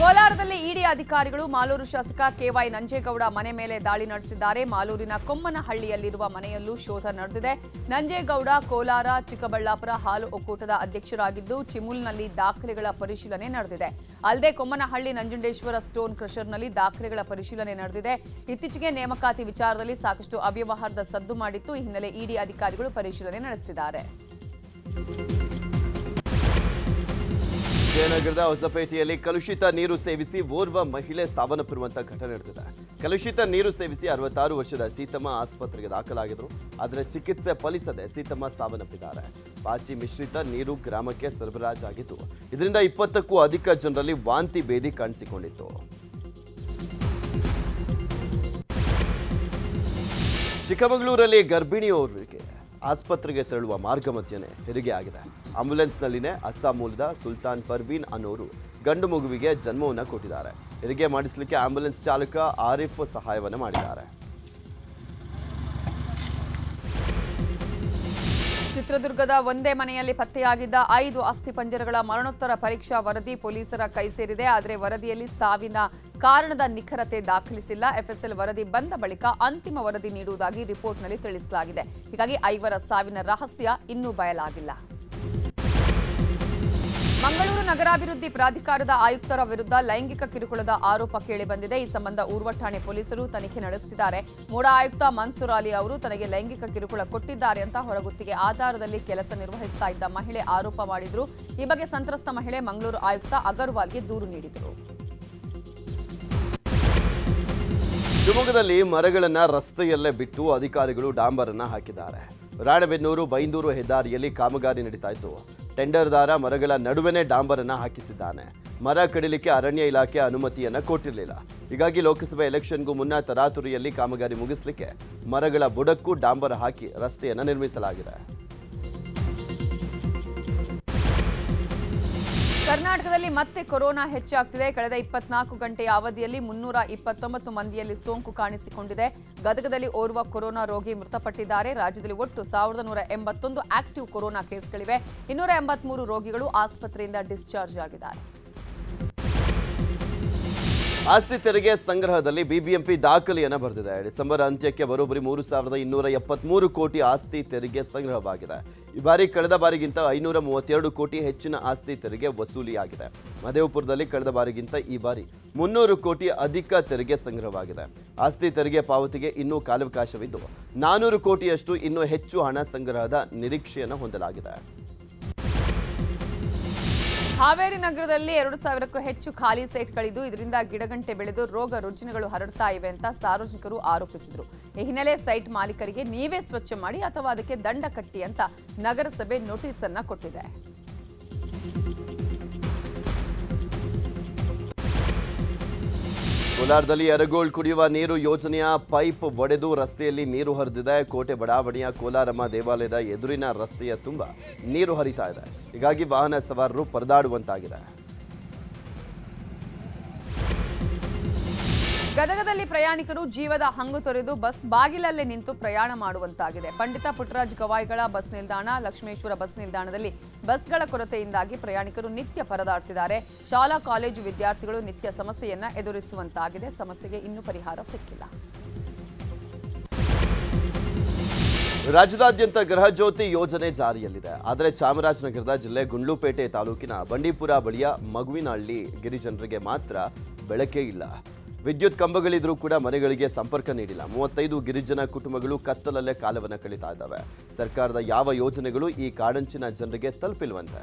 ಕೋಲಾರದಲ್ಲಿ ಇಡಿ ಅಧಿಕಾರಿಗಳು ಮಾಲೂರು ಶಾಸಕ ಕೆವೈ ನಂಜೇಗೌಡ ಮನೆ ಮೇಲೆ ದಾಳಿ ನಡೆಸಿದ್ದಾರೆ ಮಾಲೂರಿನ ಕೊಮ್ಮನಹಳ್ಳಿಯಲ್ಲಿರುವ ಮನೆಯಲ್ಲೂ ಶೋಧ ನಡೆದಿದೆ ನಂಜೇಗೌಡ ಕೋಲಾರ ಚಿಕ್ಕಬಳ್ಳಾಪುರ ಹಾಲು ಒಕ್ಕೂಟದ ಅಧ್ಯಕ್ಷರಾಗಿದ್ದು ಚಿಮುಲ್ನಲ್ಲಿ ದಾಖಲೆಗಳ ಪರಿಶೀಲನೆ ನಡೆದಿದೆ ಅಲ್ಲದೆ ಕೊಮ್ಮನಹಳ್ಳಿ ನಂಜುಂಡೇಶ್ವರ ಸ್ಟೋನ್ ಕ್ರಷರ್ನಲ್ಲಿ ದಾಖಲೆಗಳ ಪರಿಶೀಲನೆ ನಡೆದಿದೆ ಇತ್ತೀಚೆಗೆ ನೇಮಕಾತಿ ವಿಚಾರದಲ್ಲಿ ಸಾಕಷ್ಟು ಅವ್ಯವಹಾರದ ಸದ್ದು ಮಾಡಿತ್ತು ಈ ಹಿನ್ನೆಲೆ ಇಡಿ ಅಧಿಕಾರಿಗಳು ಪರಿಶೀಲನೆ ನಡೆಸಿದ್ದಾರೆ ವಿಜಯನಗರದ ಹೊಸಪೇಟೆಯಲ್ಲಿ ಕಲುಷಿತ ನೀರು ಸೇವಿಸಿ ಓರ್ವ ಮಹಿಳೆ ಸಾವನ್ನಪ್ಪಿರುವಂತಹ ಘಟನೆ ನಡೆದಿದೆ ಕಲುಷಿತ ನೀರು ಸೇವಿಸಿ ಅರವತ್ತಾರು ವರ್ಷದ ಸೀತಮ್ಮ ಆಸ್ಪತ್ರೆಗೆ ದಾಖಲಾಗಿದ್ರು ಆದರೆ ಚಿಕಿತ್ಸೆ ಫಲಿಸದೆ ಸೀತಮ್ಮ ಸಾವನ್ನಪ್ಪಿದ್ದಾರೆ ಪಾಚಿ ಮಿಶ್ರಿತ ನೀರು ಗ್ರಾಮಕ್ಕೆ ಸರಬರಾಜಾಗಿದ್ದು ಇದರಿಂದ ಇಪ್ಪತ್ತಕ್ಕೂ ಅಧಿಕ ಜನರಲ್ಲಿ ವಾಂತಿ ಭೇದಿ ಕಾಣಿಸಿಕೊಂಡಿತ್ತು ಚಿಕ್ಕಮಗಳೂರಲ್ಲಿ ಗರ್ಭಿಣಿಯೋರ್ವರಿಗೆ ಆಸ್ಪತ್ರೆಗೆ ತೆರಳುವ ಮಾರ್ಗ ಮಧ್ಯೆನೇ ಹೆರಿಗೆ ಆಗಿದೆ ಆಂಬ್ಯುಲೆನ್ಸ್ನಲ್ಲಿನೇ ಅಸ್ಸಾಂ ಮೂಲದ ಸುಲ್ತಾನ್ ಪರ್ವೀನ್ ಅನ್ನೋರು ಗಂಡು ಮಗುವಿಗೆ ಜನ್ಮವನ್ನು ಕೊಟ್ಟಿದ್ದಾರೆ ಹೆರಿಗೆ ಮಾಡಿಸಲಿಕ್ಕೆ ಆಂಬ್ಯುಲೆನ್ಸ್ ಚಾಲಕ ಆರಿಫ್ ಸಹಾಯವನ್ನು ಮಾಡಿದ್ದಾರೆ ಚಿತ್ರದುರ್ಗದ ಒಂದೇ ಮನೆಯಲ್ಲಿ ಪತ್ತೆಯಾಗಿದ್ದ ಐದು ಅಸ್ಥಿಪಂಜರಗಳ ಮರಣೋತ್ತರ ಪರೀಕ್ಷಾ ವರದಿ ಪೊಲೀಸರ ಕೈ ಸೇರಿದೆ ಆದರೆ ವರದಿಯಲ್ಲಿ ಸಾವಿನ ಕಾರಣದ ನಿಖರತೆ ದಾಖಲಿಸಿಲ್ಲ ಎಫ್ಎಸ್ಎಲ್ ವರದಿ ಬಂದ ಬಳಿಕ ಅಂತಿಮ ವರದಿ ನೀಡುವುದಾಗಿ ರಿಪೋರ್ಟ್ನಲ್ಲಿ ತಿಳಿಸಲಾಗಿದೆ ಹೀಗಾಗಿ ಐವರ ಸಾವಿನ ರಹಸ್ಯ ಇನ್ನೂ ಬಯಲಾಗಿಲ್ಲ ಮಂಗಳೂರು ನಗರಾಭಿವೃದ್ಧಿ ಪ್ರಾಧಿಕಾರದ ಆಯುಕ್ತರ ವಿರುದ್ಧ ಲೈಂಗಿಕ ಕಿರುಕುಳದ ಆರೋಪ ಕೇಳಿಬಂದಿದೆ ಈ ಸಂಬಂಧ ಊರ್ವ ಠಾಣೆ ಪೊಲೀಸರು ತನಿಖೆ ನಡೆಸುತ್ತಿದ್ದಾರೆ ಮೂಡ ಆಯುಕ್ತ ಮನ್ಸೂರ್ ಅಲಿ ಅವರು ತನಗೆ ಲೈಂಗಿಕ ಕಿರುಕುಳ ಕೊಟ್ಟಿದ್ದಾರೆ ಅಂತ ಹೊರಗುತ್ತಿಗೆ ಆಧಾರದಲ್ಲಿ ಕೆಲಸ ನಿರ್ವಹಿಸ್ತಾ ಇದ್ದ ಮಹಿಳೆ ಆರೋಪ ಮಾಡಿದ್ರು ಈ ಬಗ್ಗೆ ಸಂತ್ರಸ್ತ ಮಹಿಳೆ ಮಂಗಳೂರು ಆಯುಕ್ತ ಅಗರ್ವಾಲ್ಗೆ ದೂರು ನೀಡಿದರು ಶಿವಮೊಗ್ಗದಲ್ಲಿ ಮರಗಳನ್ನ ರಸ್ತೆಯಲ್ಲೇ ಬಿಟ್ಟು ಅಧಿಕಾರಿಗಳು ಡಾಂಬರನ್ನ ಹಾಕಿದ್ದಾರೆ ರಾಣೆಬೆನ್ನೂರು ಬೈಂದೂರು ಹೆದ್ದಾರಿಯಲ್ಲಿ ಕಾಮಗಾರಿ ನಡೀತಾ ಇದ್ದು ಟೆಂಡರ್ದಾರ ಮರಗಳ ನಡುವೆನೇ ಡಾಂಬರನ್ನ ಹಾಕಿಸಿದ್ದಾನೆ ಮರ ಕಡಿಲಿಕ್ಕೆ ಅರಣ್ಯ ಇಲಾಖೆ ಅನುಮತಿಯನ್ನ ಕೊಟ್ಟಿರಲಿಲ್ಲ ಹೀಗಾಗಿ ಲೋಕಸಭೆ ಎಲೆಕ್ಷನ್ಗೂ ಮುನ್ನ ತರಾತುರಿಯಲ್ಲಿ ಕಾಮಗಾರಿ ಮುಗಿಸ್ಲಿಕ್ಕೆ ಮರಗಳ ಬುಡಕ್ಕೂ ಡಾಂಬರ ಹಾಕಿ ರಸ್ತೆಯನ್ನ ನಿರ್ಮಿಸಲಾಗಿದೆ ಕರ್ನಾಟಕದಲ್ಲಿ ಮತ್ತೆ ಕೊರೋನಾ ಹೆಚ್ಚಾಗ್ತಿದೆ ಕಳೆದ ಇಪ್ಪತ್ನಾಲ್ಕು ಗಂಟೆಯ ಅವಧಿಯಲ್ಲಿ ಮುನ್ನೂರ ಇಪ್ಪತ್ತೊಂಬತ್ತು ಮಂದಿಯಲ್ಲಿ ಸೋಂಕು ಕಾಣಿಸಿಕೊಂಡಿದೆ ಗದಗದಲ್ಲಿ ಓರ್ವ ಕೊರೋನಾ ರೋಗಿ ಮೃತಪಟ್ಟಿದ್ದಾರೆ ರಾಜ್ಯದಲ್ಲಿ ಒಟ್ಟು ಸಾವಿರದ ನೂರ ಎಂಬತ್ತೊಂದು ಆಕ್ಟಿವ್ ಕೊರೋನಾ ಕೇಸ್ಗಳಿವೆ ಇನ್ನೂರ ಎಂಬತ್ಮೂರು ರೋಗಿಗಳು ಆಸ್ಪತ್ರೆಯಿಂದ ಡಿಸ್ಚಾರ್ಜ್ ಆಗಿದ್ದಾರೆ ಆಸ್ತಿ ತೆರಿಗೆ ಸಂಗ್ರಹದಲ್ಲಿ ಬಿಬಿಎಂಪಿ ದಾಖಲೆಯನ್ನು ಬರೆದಿದೆ ಡಿಸೆಂಬರ್ ಅಂತ್ಯಕ್ಕೆ ಬರೋಬ್ಬರಿ ಮೂರು ಸಾವಿರದ ಇನ್ನೂರ ಎಪ್ಪತ್ಮೂರು ಕೋಟಿ ಆಸ್ತಿ ತೆರಿಗೆ ಸಂಗ್ರಹವಾಗಿದೆ ಈ ಬಾರಿ ಕಳೆದ ಬಾರಿಗಿಂತ ಐನೂರ ಮೂವತ್ತೆರಡು ಕೋಟಿ ಹೆಚ್ಚಿನ ಆಸ್ತಿ ತೆರಿಗೆ ವಸೂಲಿಯಾಗಿದೆ ಮದೇವಪುರದಲ್ಲಿ ಕಳೆದ ಬಾರಿಗಿಂತ ಈ ಬಾರಿ ಮುನ್ನೂರು ಕೋಟಿ ಅಧಿಕ ತೆರಿಗೆ ಸಂಗ್ರಹವಾಗಿದೆ ಆಸ್ತಿ ತೆರಿಗೆ ಪಾವತಿಗೆ ಇನ್ನೂ ಕಾಲಾವಕಾಶವಿದ್ದು ನಾನೂರು ಕೋಟಿಯಷ್ಟು ಇನ್ನೂ ಹೆಚ್ಚು ಹಣ ಸಂಗ್ರಹದ ನಿರೀಕ್ಷೆಯನ್ನು ಹೊಂದಲಾಗಿದೆ ಹಾವೇರಿ ನಗರದಲ್ಲಿ ಎರಡು ಸಾವಿರಕ್ಕೂ ಹೆಚ್ಚು ಖಾಲಿ ಸೈಟ್ಗಳಿದ್ದು ಇದರಿಂದ ಗಿಡಗಂಟೆ ಬೆಳೆದು ರೋಗ ರುಜಿನಗಳು ಹರಡ್ತಾ ಇವೆ ಅಂತ ಸಾರ್ವಜನಿಕರು ಆರೋಪಿಸಿದರು ಈ ಹಿನ್ನೆಲೆ ಸೈಟ್ ಮಾಲೀಕರಿಗೆ ನೀವೇ ಸ್ವಚ್ಛ ಮಾಡಿ ಅಥವಾ ಅದಕ್ಕೆ ದಂಡ ಕಟ್ಟಿ ಅಂತ ನಗರಸಭೆ ನೋಟಿಸ್ ಅನ್ನ ಕೊಟ್ಟಿದೆ ಕೋಲಾರದಲ್ಲಿ ಎರಗೋಳ್ ಕುಡಿಯುವ ನೀರು ಯೋಜನೆಯ ಪೈಪ್ ಒಡೆದು ರಸ್ತೆಯಲ್ಲಿ ನೀರು ಹರಿದಿದೆ ಕೋಟೆ ಬಡಾವಣೆಯ ಕೋಲಾರಮ್ಮ ದೇವಾಲಯದ ಎದುರಿನ ರಸ್ತೆಯ ತುಂಬ ನೀರು ಹರಿತಾ ಇದೆ ಹೀಗಾಗಿ ವಾಹನ ಸವಾರರು ಪರದಾಡುವಂತಾಗಿದೆ ಗದಗದಲ್ಲಿ ಪ್ರಯಾಣಿಕರು ಜೀವದ ಹಂಗು ತೊರೆದು ಬಸ್ ಬಾಗಿಲಲ್ಲೇ ನಿಂತು ಪ್ರಯಾಣ ಮಾಡುವಂತಾಗಿದೆ ಪಂಡಿತ ಪುಟ್ಟರಾಜ್ ಗವಾಯಿಗಳ ಬಸ್ ನಿಲ್ದಾಣ ಲಕ್ಷ್ಮೇಶ್ವರ ಬಸ್ ನಿಲ್ದಾಣದಲ್ಲಿ ಬಸ್ಗಳ ಕೊರತೆಯಿಂದಾಗಿ ಪ್ರಯಾಣಿಕರು ನಿತ್ಯ ಪರದಾಡ್ತಿದ್ದಾರೆ ಶಾಲಾ ಕಾಲೇಜು ವಿದ್ಯಾರ್ಥಿಗಳು ನಿತ್ಯ ಸಮಸ್ಯೆಯನ್ನ ಎದುರಿಸುವಂತಾಗಿದೆ ಸಮಸ್ಯೆಗೆ ಇನ್ನೂ ಪರಿಹಾರ ಸಿಕ್ಕಿಲ್ಲ ರಾಜ್ಯದಾದ್ಯಂತ ಗೃಹಜ್ಯೋತಿ ಯೋಜನೆ ಜಾರಿಯಲ್ಲಿದೆ ಆದರೆ ಚಾಮರಾಜನಗರದ ಜಿಲ್ಲೆ ಗುಂಡ್ಲುಪೇಟೆ ತಾಲೂಕಿನ ಬಂಡೀಪುರ ಬಳಿಯ ಮಗುವಿನಹಳ್ಳಿ ಗಿರಿಜನರಿಗೆ ಮಾತ್ರ ಬೆಳಕೇ ಇಲ್ಲ ವಿದ್ಯುತ್ ಕಂಬಗಳಿದ್ರೂ ಕೂಡ ಮನೆಗಳಿಗೆ ಸಂಪರ್ಕ ನೀಡಿಲ್ಲ ಮೂವತ್ತೈದು ಗಿರಿಜನ ಕುಟುಂಬಗಳು ಕತ್ತಲಲ್ಲೇ ಕಾಲವನ್ನು ಕಳೀತಾ ಇದ್ದಾವೆ ಸರ್ಕಾರದ ಯಾವ ಯೋಜನೆಗಳು ಈ ಕಾಡಂಚಿನ ಜನರಿಗೆ ತಲುಪಿಲ್ವಂತೆ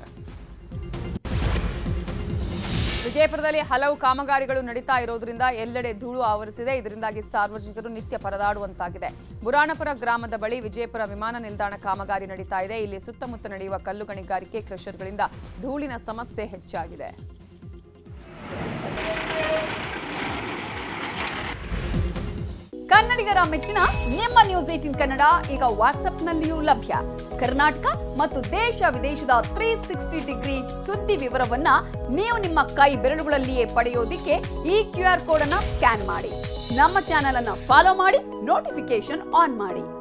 ವಿಜಯಪುರದಲ್ಲಿ ಹಲವು ಕಾಮಗಾರಿಗಳು ನಡೀತಾ ಇರೋದ್ರಿಂದ ಎಲ್ಲೆಡೆ ಧೂಳು ಆವರಿಸಿದೆ ಇದರಿಂದಾಗಿ ಸಾರ್ವಜನಿಕರು ನಿತ್ಯ ಪರದಾಡುವಂತಾಗಿದೆ ಬುರಾಣಪುರ ಗ್ರಾಮದ ಬಳಿ ವಿಜಯಪುರ ವಿಮಾನ ನಿಲ್ದಾಣ ಕಾಮಗಾರಿ ನಡೀತಾ ಇದೆ ಇಲ್ಲಿ ಸುತ್ತಮುತ್ತ ನಡೆಯುವ ಕಲ್ಲು ಗಣಿಗಾರಿಕೆ ಕ್ರಷರ್ಗಳಿಂದ ಧೂಳಿನ ಸಮಸ್ಯೆ ಹೆಚ್ಚಾಗಿದೆ ಕನ್ನಡಿಗರ ಮೆಚ್ಚಿನ ನಿಮ್ಮ ನ್ಯೂಸ್ ಏಟಿನ್ ಕನ್ನಡ ಈಗ ವಾಟ್ಸ್ಆಪ್ನಲ್ಲಿಯೂ ಲಭ್ಯ ಕರ್ನಾಟಕ ಮತ್ತು ದೇಶ ವಿದೇಶದ ತ್ರೀ ಸಿಕ್ಸ್ಟಿ ಡಿಗ್ರಿ ಸುದ್ದಿ ವಿವರವನ್ನ ನೀವು ನಿಮ್ಮ ಕೈ ಬೆರಳುಗಳಲ್ಲಿಯೇ ಪಡೆಯೋದಿಕ್ಕೆ ಈ ಕ್ಯೂ ಆರ್ ಕೋಡ್ ಅನ್ನ ಸ್ಕ್ಯಾನ್ ಮಾಡಿ ನಮ್ಮ ಚಾನೆಲ್ ಅನ್ನ ಫಾಲೋ ಮಾಡಿ ನೋಟಿಫಿಕೇಶನ್ ಆನ್ ಮಾಡಿ